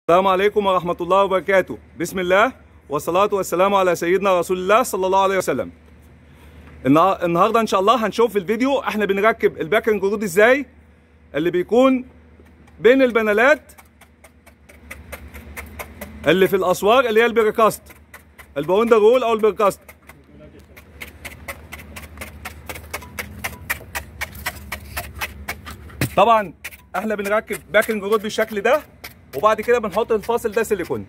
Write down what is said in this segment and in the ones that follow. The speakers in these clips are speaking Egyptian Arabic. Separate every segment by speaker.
Speaker 1: السلام عليكم ورحمة الله وبركاته بسم الله والصلاة والسلام على سيدنا رسول الله صلى الله عليه وسلم النها- النهاردة إن شاء الله هنشوف في الفيديو إحنا بنركب الباكن جرود إزاي اللي بيكون بين البنالات اللي في الأسوار اللي هي البركاست الباوندر رول أو البركاست طبعا احنا بنركب باكن جرود بالشكل ده وبعد كده بنحط الفاصل ده سيليكون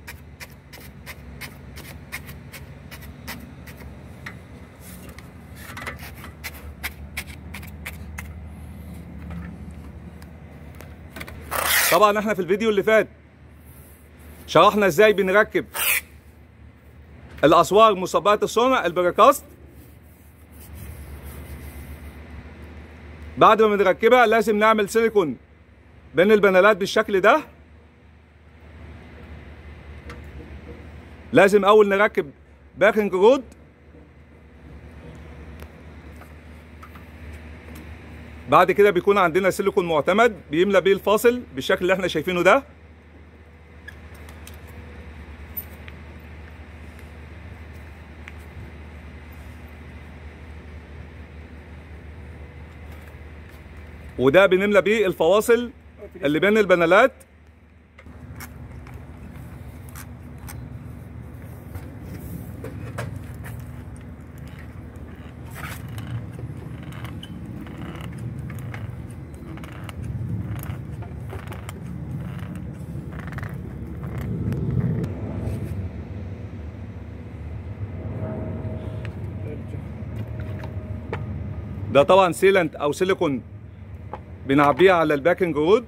Speaker 1: طبعا احنا في الفيديو اللي فات شرحنا ازاي بنركب الاسوار مصبات الصنع البريكاست بعد ما بنركبها لازم نعمل سيليكون بين البنالات بالشكل ده لازم اول نركب باكنج رود بعد كده بيكون عندنا سيليكون معتمد بيملى بيه الفاصل بالشكل اللي احنا شايفينه ده وده بنملى بيه الفواصل اللي بين البنالات ده طبعا سيلنت او سيليكون بنعبيه على الباكنج رود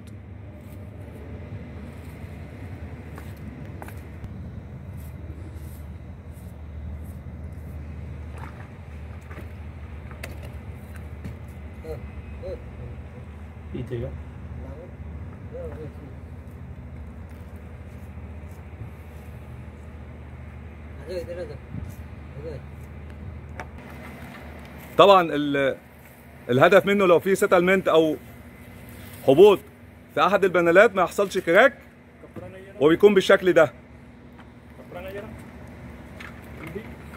Speaker 2: 이태가?
Speaker 3: 저기 내려서 이거
Speaker 1: طبعا ال- الهدف منه لو في سيتلمنت او هبوط في احد البنالات ما يحصلش كراك وبيكون بالشكل ده
Speaker 2: Perang aja lah. Nanti.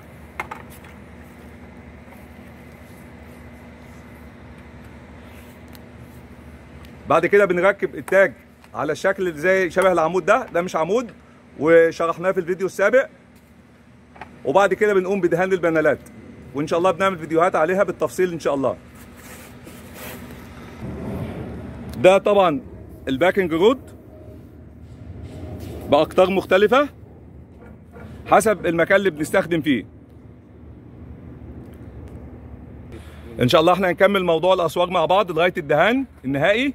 Speaker 1: بعد كده بنركب التاج على الشكل اللي زي شبه العمود ده ده مش عمود وشرحناه في الفيديو السابق وبعد كده بنقوم بدهان البنالات وان شاء الله بنعمل فيديوهات عليها بالتفصيل ان شاء الله ده طبعا الباكنج رود باقطار مختلفه حسب المكان اللي بنستخدم فيه ان شاء الله احنا هنكمل موضوع الاسواق مع بعض لغايه الدهان النهائي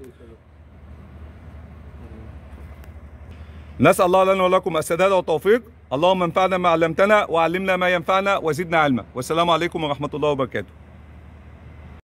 Speaker 1: نسال الله لنا ولكم السداد والتوفيق اللهم انفعنا ما علمتنا وعلمنا ما ينفعنا وزدنا علما والسلام عليكم ورحمه الله وبركاته